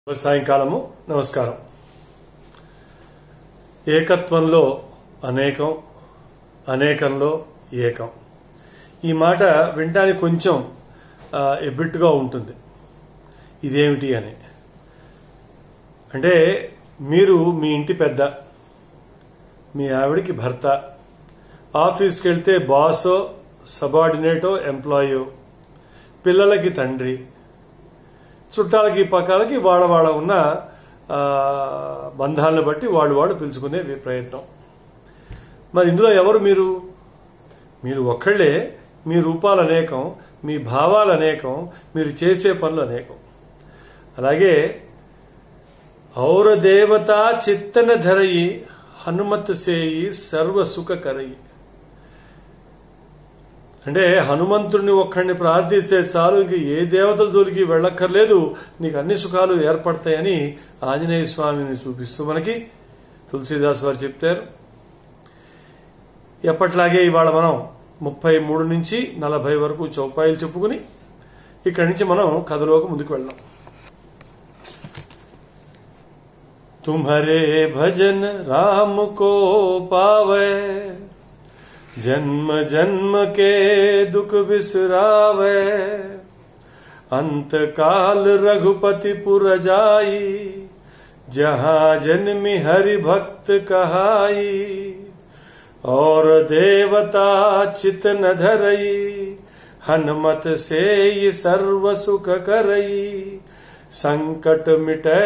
శుభ సాయంకాలము నమస్కారం ఏకత్వంలో అనేకం అనేకంలో ఏకం ఈ మాట వినడానికి కొంచెం ఆ, ఎబ్బిట్టుగా ఉంటుంది ఇదేమిటి అని అంటే మీరు మీ ఇంటి పెద్ద మీ ఆవిడికి భర్త ఆఫీస్కి వెళ్తే బాసో సబార్డినేటో ఎంప్లాయో పిల్లలకి తండ్రి చుట్టాలకి పక్కాలకి వాళ్ళ వాళ్ళ ఉన్న ఆ, బంధాలను బట్టి వాళ్ళు వాళ్ళు పిలుచుకునే వి- ప్రయత్నం మరి ఇందులో ఎవరు మీరు మీరు ఒక్కళ్ళే మీ రూపాలు అనేకం మీ భావాలు అనేకం మీరు చేసే పనులు అనేకం అలాగే ఔర దేవత చిత్తన ధరయి హనుమత్ సేయి సర్వ సుఖ కరయి అంటే హనుమంతుడిని ఒక్కడిని ప్రార్థిస్తే చాలు ఇంక ఏ దేవతల జోలికి వెళ్ళక్కర్లేదు నీకు అన్ని సుఖాలు ఏర్పడతాయని ఆంజనేయ స్వామిని చూపిస్తూ మనకి తులసీదాస్ వారు చెప్తారు ఎప్పట్లాగే ఇవాళ మనం ముప్పై మూడు నుంచి నలభై వరకు చౌపాయిలు చెప్పుకుని ఇక్కడి నుంచి మనం కథలోకి ముందుకు వెళ్దాం तुम्हारे भजन राम को पावे जन्म जन्म के दुख बिसरावे अंत काल रघुपति पुर जाई जहां जन्मी हरि भक्त कहाई और देवता चित न धरई हनुमत से ही सर्व सुख करई संकट मिटे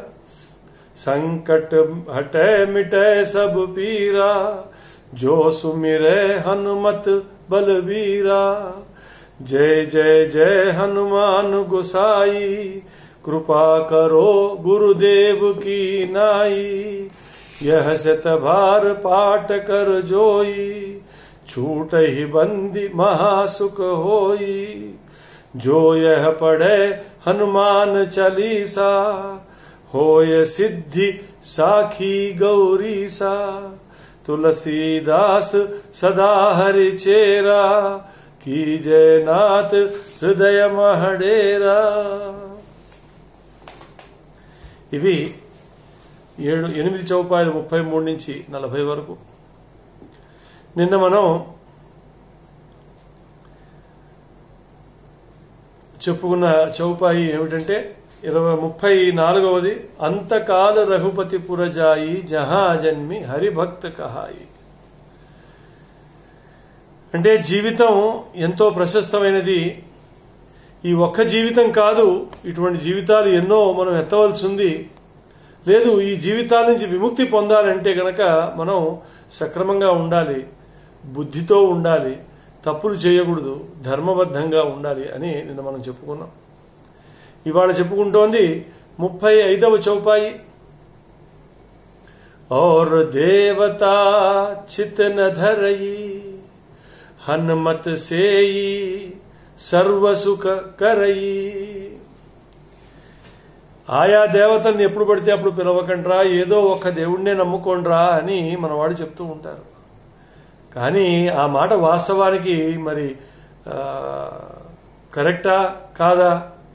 संकट हटे मिटे सब पीरा जो सुमिरे हनुमत बलबीरा जय जय जय हनुमान गुसाई कृपा करो गुरुदेव की नाई यह शतभार पाठ कर जोई छूट ही बंदी महासुख होई जो यह पढ़े हनुमान चालीसा होय सिद्धि साखी गौरी सा तुलसीदास सदा हरि चेरा की जयनाथ హృదయ మహడేరా ఇవి ఏడు ఎనిమిది చౌపాయలు ముప్పై మూడు నుంచి నలభై వరకు నిన్న మనం చెప్పుకున్న చౌపాయి ఏమిటంటే ఇరవై ముప్పై నాలుగవది అంతకాల రఘుపతి పురజాయి జహా జన్మి హరిభక్త కహాయి అంటే జీవితం ఎంతో ప్రశస్తమైనది ఈ ఒక్క జీవితం కాదు ఇటువంటి జీవితాలు ఎన్నో మనం ఎత్తవలసి ఉంది లేదు ఈ జీవితాల నుంచి విముక్తి పొందాలంటే గనక మనం సక్రమంగా ఉండాలి బుద్ధితో ఉండాలి తప్పులు చేయకూడదు ధర్మబద్ధంగా ఉండాలి అని నిన్న మనం చెప్పుకున్నాం ఇవాళ చెప్పుకుంటోంది ముప్పై ఐదవ చౌపాయి और देवता चित न धरई हनुमत सेई సర్వ సుఖ కరయి ఆయా దేవతల్ని ఎప్పుడు పడితే అప్పుడు పిలవకండ్రా ఏదో ఒక దేవుణ్ణే నమ్ముకోండ్రా అని మన వాడు చెప్తూ ఉంటారు కానీ ఆ మాట వాస్తవానికి మరి ఆ, కరెక్టా కాదా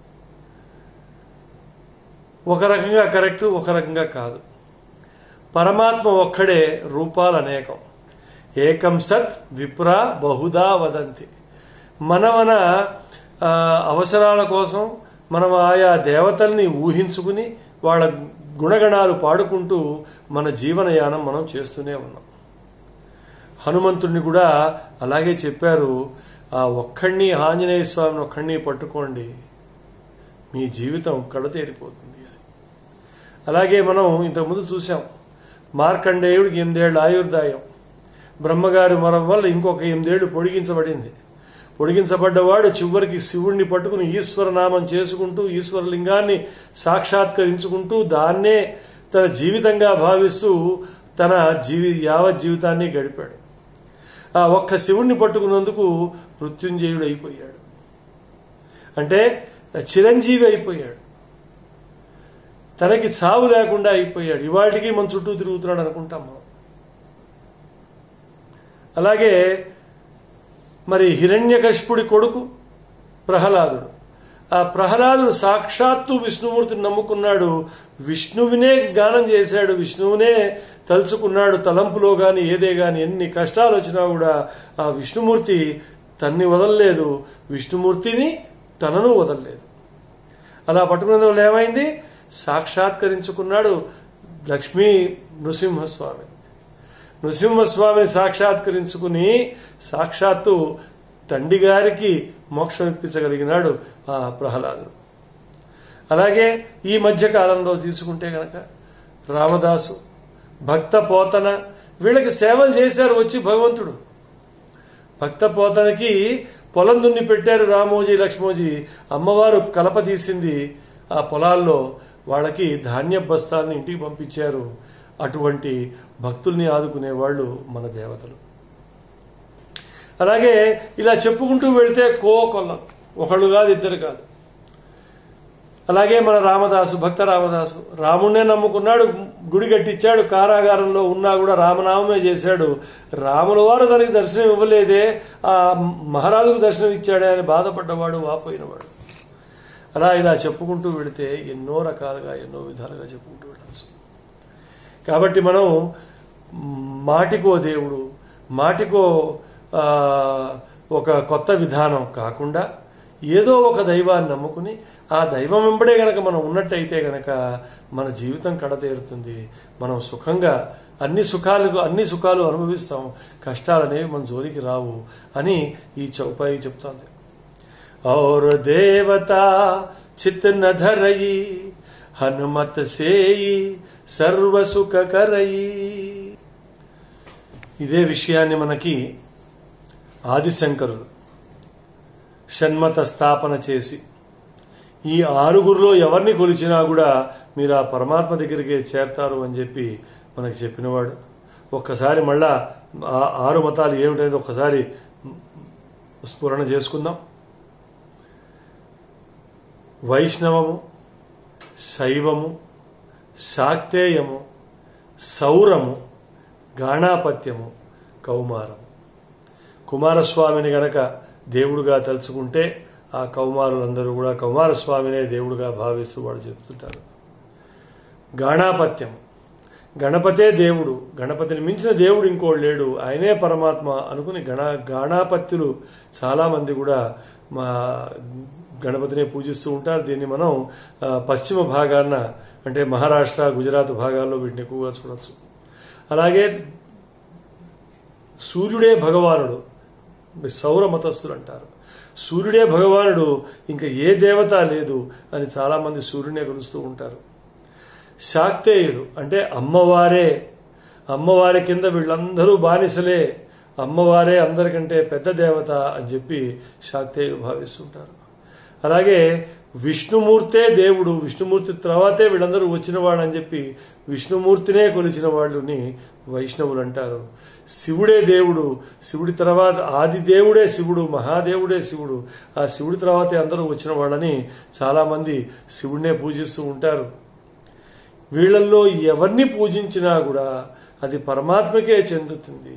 ఒక రకంగా కరెక్ట్ ఒక రకంగా కాదు పరమాత్మ ఒక్కడే రూపాలు అనేకం ఏకం సత్ విప్ర బహుదా వదంతి మన మన ఆ, అవసరాల కోసం మనం ఆయా దేవతల్ని ఊహించుకుని వాళ్ళ గుణగణాలు పాడుకుంటూ మన జీవనయానం మనం చేస్తూనే ఉన్నాం హనుమంతుడిని కూడా అలాగే చెప్పారు ఆ ఒక్కడిని ఆంజనేయ స్వామిని ఒక్కడిని పట్టుకోండి మీ జీవితం కడతేరిపోతుంది అని అలాగే మనం ఇంతకుముందు చూసాం మార్కండేయుడికి ఎనిమిదేళ్ల ఆయుర్దాయం బ్రహ్మగారి మరం వల్ల ఇంకొక ఎనిమిదేళ్లు పొడిగించబడింది పొడిగించబడ్డవాడు చివరికి శివుణ్ణి పట్టుకుని ఈశ్వర నామం చేసుకుంటూ ఈశ్వరలింగాన్ని సాక్షాత్కరించుకుంటూ దాన్నే తన జీవితంగా భావిస్తూ తన జీవి యావత్ జీవితాన్ని గడిపాడు ఆ ఒక్క శివుణ్ణి పట్టుకున్నందుకు మృత్యుంజయుడు అయిపోయాడు అంటే చిరంజీవి అయిపోయాడు తనకి చావు లేకుండా అయిపోయాడు ఇవాటికి మన చుట్టూ తిరుగుతున్నాడు అనుకుంటాం మనం అలాగే మరి హిరణ్యకశిపుడి కొడుకు ప్రహ్లాదుడు ఆ ప్రహ్లాదుడు సాక్షాత్తు విష్ణుమూర్తిని నమ్ముకున్నాడు విష్ణువినే గానం చేశాడు విష్ణువునే తలుచుకున్నాడు తలంపులో గాని ఏదే గాని ఎన్ని కష్టాలు వచ్చినా కూడా ఆ విష్ణుమూర్తి తన్ని వదలలేదు విష్ణుమూర్తిని తనను వదలలేదు అలా పట్టుకున్న ఏమైంది సాక్షాత్కరించుకున్నాడు లక్ష్మీ నృసింహస్వామి నృసింహస్వామిని సాక్షాత్కరించుకుని సాక్షాత్తు తండ్రి గారికి మోక్షం ఇప్పించగలిగినాడు ఆ ప్రహ్లాదుడు అలాగే ఈ మధ్య కాలంలో తీసుకుంటే గనక రామదాసు భక్త పోతన వీళ్ళకి సేవలు చేశారు వచ్చి భగవంతుడు భక్త పోతనకి పొలం దున్ని పెట్టారు రామోజీ లక్ష్మోజీ అమ్మవారు కలప తీసింది ఆ పొలాల్లో వాళ్ళకి ధాన్య బస్తాలను ఇంటికి పంపించారు అటువంటి భక్తుల్ని ఆదుకునే వాళ్ళు మన దేవతలు అలాగే ఇలా చెప్పుకుంటూ వెళితే కో కొల్లం ఒకళ్ళు కాదు ఇద్దరు కాదు అలాగే మన రామదాసు భక్త రామదాసు రాముణ్ణే నమ్ముకున్నాడు గుడి కట్టించాడు కారాగారంలో ఉన్నా కూడా రామనామమే చేశాడు రాముల వారు తనకి దర్శనం ఇవ్వలేదే ఆ మహారాజుకు దర్శనం ఇచ్చాడే అని బాధపడ్డవాడు వాపోయినవాడు అలా ఇలా చెప్పుకుంటూ వెళితే ఎన్నో రకాలుగా ఎన్నో విధాలుగా చెప్పుకుంటూ వెళ్ళచ్చు కాబట్టి మనం మాటికో దేవుడు మాటికో ఆ, ఒక కొత్త విధానం కాకుండా ఏదో ఒక దైవాన్ని నమ్ముకుని ఆ దైవం వెంబడే గనక మనం ఉన్నట్టయితే గనక మన జీవితం కడతేరుతుంది మనం సుఖంగా అన్ని సుఖాలు అన్ని సుఖాలు అనుభవిస్తాం కష్టాలనేవి మన జోలికి రావు అని ఈ చౌపాయి చెప్తోంది और देवता चित न धरई हनुमत सेई సర్వ సుఖ కరయి ఇదే విషయాన్ని మనకి ఆదిశంకరుడు షణ్మత స్థాపన చేసి ఈ ఆరుగురిలో ఎవరిని కొలిచినా కూడా మీరు ఆ పరమాత్మ దగ్గరికి చేరతారు అని చెప్పి మనకి చెప్పినవాడు ఒక్కసారి మళ్ళా ఆ ఆరు మతాలు ఏమిటనేది ఒక్కసారి స్ఫురణ చేసుకుందాం వైష్ణవము శైవము శాక్తేయము సౌరము గాణాపత్యము కౌమారము కుమారస్వామిని గనక దేవుడుగా తలుచుకుంటే ఆ కౌమారులందరూ కూడా కౌమారస్వామినే దేవుడుగా భావిస్తూ వాళ్ళు చెప్తుంటారు గాణాపత్యం గణపతే దేవుడు గణపతిని మించిన దేవుడు ఇంకోడు లేడు ఆయనే పరమాత్మ అనుకుని గణ గాణాపత్యులు చాలామంది కూడా మా గణపతిని పూజిస్తూ ఉంటారు దీన్ని మనం ఆ, పశ్చిమ భాగాన అంటే మహారాష్ట్ర గుజరాత్ భాగాల్లో వీటిని ఎక్కువగా చూడొచ్చు అలాగే సూర్యుడే భగవానుడు సౌర మతస్థులు అంటారు సూర్యుడే భగవానుడు ఇంకా ఏ దేవత లేదు అని చాలామంది సూర్యునే కొలుస్తూ ఉంటారు శాక్తేయులు అంటే అమ్మవారే అమ్మవారి కింద వీళ్ళందరూ బానిసలే అమ్మవారే అందరికంటే పెద్ద దేవత అని చెప్పి శాక్తేయులు భావిస్తుంటారు అలాగే విష్ణుమూర్తే దేవుడు విష్ణుమూర్తి తర్వాతే వీళ్ళందరూ వచ్చిన వాడు అని చెప్పి విష్ణుమూర్తినే కొలిచిన వాళ్ళని వైష్ణవులు అంటారు శివుడే దేవుడు శివుడి తర్వాత ఆది దేవుడే శివుడు మహాదేవుడే శివుడు ఆ శివుడి తర్వాతే అందరూ వచ్చిన వాళ్ళని చాలామంది శివుడినే పూజిస్తూ ఉంటారు వీళ్ళల్లో ఎవరిని పూజించినా కూడా అది పరమాత్మకే చెందుతుంది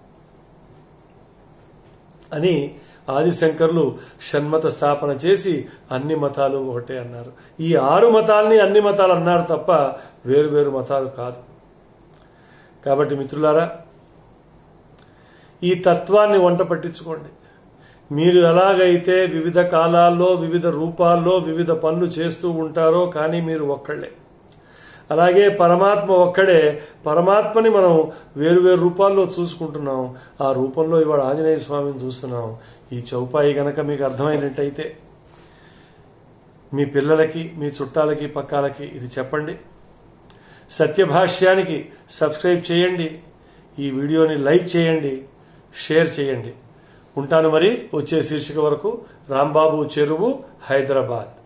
అని ఆదిశంకర్లు షణ్మత స్థాపన చేసి అన్ని మతాలు ఒకటే అన్నారు ఈ ఆరు మతాల్ని అన్ని మతాలు అన్నారు తప్ప వేరు వేరు మతాలు కాదు కాబట్టి మిత్రులారా ఈ తత్వాన్ని వంట పట్టించుకోండి మీరు ఎలాగైతే వివిధ కాలాల్లో వివిధ రూపాల్లో వివిధ పనులు చేస్తూ ఉంటారో కానీ మీరు ఒక్కళ్ళే అలాగే పరమాత్మ ఒక్కడే పరమాత్మని మనం వేరు వేరు రూపాల్లో చూసుకుంటున్నాం ఆ రూపంలో ఇవాళ ఆంజనేయ స్వామిని చూస్తున్నాం ఈ చౌపాయి గనక మీకు అర్థమైనట్టయితే మీ పిల్లలకి మీ చుట్టాలకి పక్కాలకి ఇది చెప్పండి సత్యభాష్యానికి సబ్స్క్రైబ్ చేయండి ఈ వీడియోని లైక్ చేయండి షేర్ చేయండి ఉంటాను మరి వచ్చే శీర్షిక వరకు రాంబాబు చెరువు హైదరాబాద్